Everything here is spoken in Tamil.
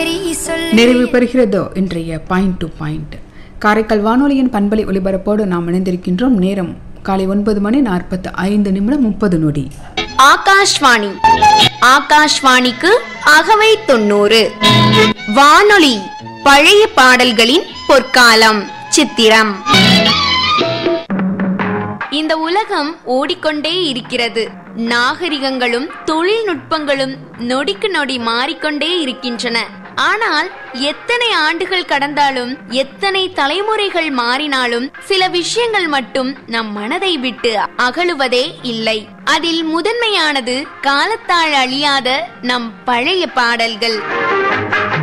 வரி சொல் நிறைவு பெறுகிறதோ இன்றைய பாயிண்ட் டு பாயிண்ட் காரைக்கால் வானொலியின் பண்பலை ஒலிபரப்போடு நாம் இணைந்திருக்கின்றோம் நேரம் காலை ஒன்பது மணி நாற்பத்து ஐந்து நிமிடம் முப்பது நொடி ஆகாஷ்வாணி ஆகாஷ்வாணிக்கு அகவை தொண்ணூறு வானொலி பழைய பாடல்களின் பொற்காலம் சித்திரம் இந்த உலகம் ஓடிக்கொண்டே இருக்கிறது நாகரிகங்களும் தொழில்நுட்பங்களும் நொடிக்கு நொடி மாறிக்கொண்டே இருக்கின்றன ஆனால் எத்தனை ஆண்டுகள் கடந்தாலும் எத்தனை தலைமுறைகள் மாறினாலும் சில விஷயங்கள் மட்டும் நம் மனதை விட்டு அகலுவதே இல்லை அதில் முதன்மையானது காலத்தால் அழியாத நம் பழைய பாடல்கள்